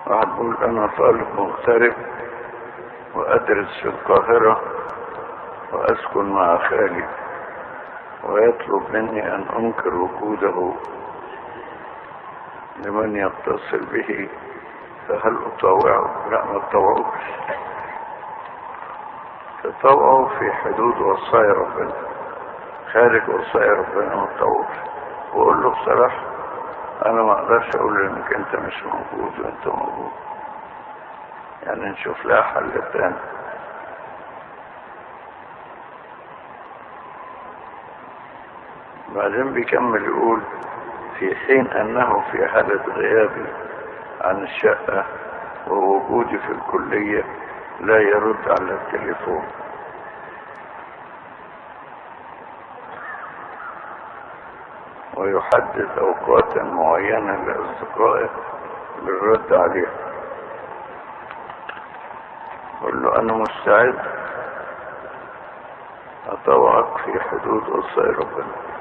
واحد بيقول انا طالب مغترب وادرس في القاهرة واسكن مع خالي ويطلب مني ان انكر وجوده لمن يتصل به فهل اطاوعه لا ما اطاوعوش تطوعوا في حدود وصايا ربنا خارج وصايا ربنا ما تطوعوش وقول له بصراحة انا ما اقدرش اقول انك انت مش موجود وانت موجود يعني نشوف لها حل تاني بعدين بيكمل يقول في حين انه في حالة غيابي عن الشقة ووجودي في الكلية لا يرد على التليفون ويحدد اوقاتا معينة لاصدقائه للرد عليه قل له انا مستعد اطوعك في حدود وصايا ربنا